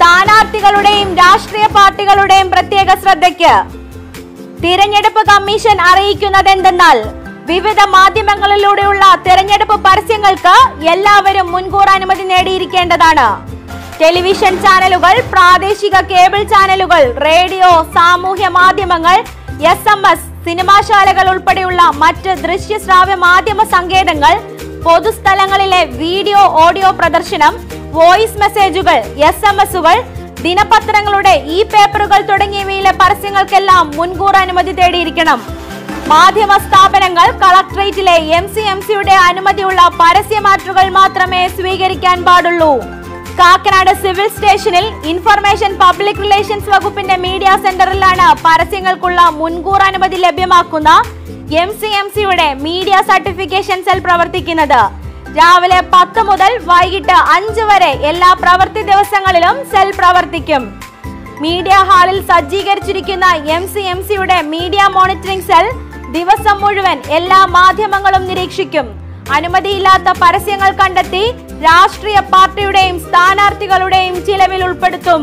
സ്ഥാനാർത്ഥികളുടെയും രാഷ്ട്രീയ പാർട്ടികളുടെയും പ്രത്യേക ശ്രദ്ധയ്ക്ക് തിരഞ്ഞെടുപ്പ് കമ്മീഷൻ അറിയിക്കുന്നത് എന്തെന്നാൽ വിവിധ മാധ്യമങ്ങളിലൂടെയുള്ള തിരഞ്ഞെടുപ്പ് പരസ്യങ്ങൾക്ക് എല്ലാവരും മുൻകൂർ അനുമതി നേടിയിരിക്കേണ്ടതാണ് ടെലിവിഷൻ ചാനലുകൾ പ്രാദേശിക കേബിൾ ചാനലുകൾ റേഡിയോ സാമൂഹ്യ മാധ്യമങ്ങൾ എസ് എം എസ് സിനിമാശാലകൾ ഉൾപ്പെടെയുള്ള മറ്റ് ദൃശ്യശ്രാവ്യ മാധ്യമ സങ്കേതങ്ങൾ പൊതുസ്ഥലങ്ങളിലെ വീഡിയോ ഓഡിയോ പ്രദർശനം വോയിസ് മെസ്സേജുകൾ എസ് എം എസുകൾ ദിനപത്രങ്ങളുടെ ഇ പേപ്പറുകൾ തുടങ്ങിയവയിലെ പരസ്യങ്ങൾക്കെല്ലാം മുൻകൂർ അനുമതി തേടിയിരിക്കണം മാധ്യമ സ്ഥാപനങ്ങൾ കളക്ടറേറ്റിലെ എം സി എം സിയുടെ അനുമതിയുള്ള പരസ്യമാറ്റുകൾ മാത്രമേ സ്വീകരിക്കാൻ പാടുള്ളൂ കാക്കനാട് സിവിൽ സ്റ്റേഷനിൽ ഇൻഫർമേഷൻ പബ്ലിക് റിലേഷൻസ് വകുപ്പിന്റെ മീഡിയ സെന്ററിലാണ് പരസ്യങ്ങൾക്കുള്ള മുൻകൂർ അനുമതി ലഭ്യമാക്കുന്ന എം സി എം സിയുടെ മീഡിയ സർട്ടിഫിക്കേഷൻ സെൽ പ്രവർത്തിക്കുന്നത് രാവിലെ പത്ത് മുതൽ വൈകിട്ട് അഞ്ച് വരെ എല്ലാ പ്രവൃത്തി ദിവസങ്ങളിലും സെൽ പ്രവർത്തിക്കും മീഡിയ ഹാളിൽ സജ്ജീകരിച്ചിരിക്കുന്ന എം സി എം സിയുടെ മീഡിയ മോണിറ്ററിംഗ് സെൽ ദിവസം മുഴുവൻ എല്ലാ മാധ്യമങ്ങളും നിരീക്ഷിക്കും അനുമതിയില്ലാത്ത പരസ്യങ്ങൾ കണ്ടെത്തി രാഷ്ട്രീയ പാർട്ടിയുടെയും സ്ഥാനാർത്ഥികളുടെയും ചിലവിൽ ഉൾപ്പെടുത്തും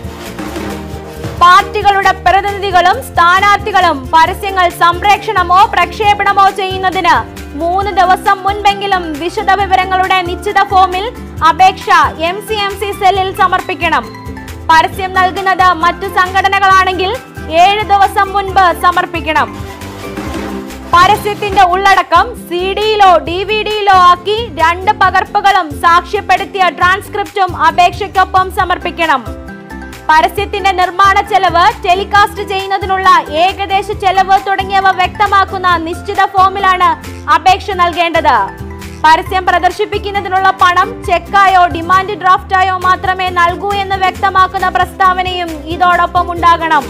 പാർട്ടികളുടെ പ്രതിനിധികളും സ്ഥാനാർത്ഥികളും പരസ്യങ്ങൾ സംപ്രേഷണമോ പ്രക്ഷേപണമോ ചെയ്യുന്നതിന് മൂന്ന് ദിവസം മുൻപെങ്കിലും വിശദ വിവരങ്ങളുടെ നിശ്ചിത ഫോമിൽ അപേക്ഷ എം സി എം സി സെല്ലിൽ സമർപ്പിക്കണം പരസ്യം നൽകുന്നത് മറ്റു സംഘടനകളാണെങ്കിൽ ഏഴ് ദിവസം മുൻപ് സമർപ്പിക്കണം പരസ്യത്തിന്റെ ഉള്ളടക്കം സി ഡിയിലോ ഡി വി ഡിയിലോ ആക്കി രണ്ട് പകർപ്പുകളും സാക്ഷ്യപ്പെടുത്തിയ ട്രാൻസ്ക്രിപ്റ്റും അപേക്ഷയ്ക്കൊപ്പം സമർപ്പിക്കണം പരസ്യത്തിന്റെ നിർമ്മാണ ചെലവ് ടെലികാസ്റ്റ് ചെയ്യുന്നതിനുള്ള ഏകദേശ ചെലവ് തുടങ്ങിയവ വ്യക്തമാക്കുന്ന നിശ്ചിത ഫോമിലാണ് അപേക്ഷ നൽകേണ്ടത് പരസ്യം പ്രദർശിപ്പിക്കുന്നതിനുള്ള പണം ചെക്കായോ ഡിമാൻഡ് ഡ്രാഫ്റ്റായോ മാത്രമേ നൽകൂ എന്ന് വ്യക്തമാക്കുന്ന പ്രസ്താവനയും ഇതോടൊപ്പം ഉണ്ടാകണം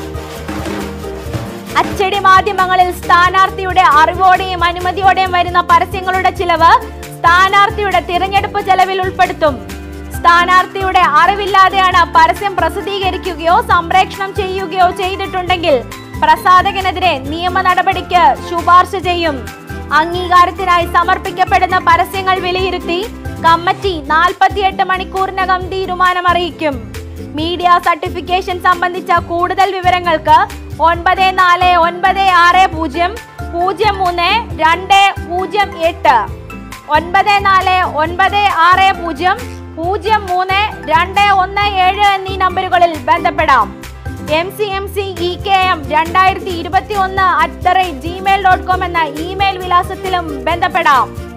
അച്ചടി മാധ്യമങ്ങളിൽ സ്ഥാനാർത്ഥിയുടെ അറിവോടെയും അനുമതിയോടെയും വരുന്ന പരസ്യങ്ങളുടെ ചിലവ് സ്ഥാനാർത്ഥിയുടെ തിരഞ്ഞെടുപ്പ് ചെലവിൽ ഉൾപ്പെടുത്തും സ്ഥാനാർത്ഥിയുടെ അറിവില്ലാതെയാണ് പരസ്യം പ്രസിദ്ധീകരിക്കുകയോ സംപ്രേഷണം ചെയ്യുകയോ ചെയ്തിട്ടുണ്ടെങ്കിൽ പ്രസാധകനെതിരെ നിയമ നടപടിക്ക് ശുപാർശ ചെയ്യും അംഗീകാരത്തിനായി സമർപ്പിക്കപ്പെടുന്ന പരസ്യങ്ങൾ വിലയിരുത്തി കമ്മിറ്റി നാൽപ്പത്തിയെട്ട് മണിക്കൂറിനകം തീരുമാനം അറിയിക്കും മീഡിയ സർട്ടിഫിക്കേഷൻ സംബന്ധിച്ച കൂടുതൽ വിവരങ്ങൾക്ക് ഒൻപത് നാല് ഒൻപത് ആറ് പൂജ്യം പൂജ്യം മൂന്ന് രണ്ട് പൂജ്യം എട്ട് ഒൻപത് നാല് ഒൻപത് ആറ് പൂജ്യം പൂജ്യം മൂന്ന് രണ്ട് ഒന്ന് ഏഴ് എന്നീ നമ്പറുകളിൽ ബന്ധപ്പെടാം M C M C E K M രണ്ടായിരത്തി ഇരുപത്തി ഒന്ന് at the rate Gmail dot com എന്ന ഇമെയിൽ വിലാസത്തിലും ബന്ധപ്പെടാം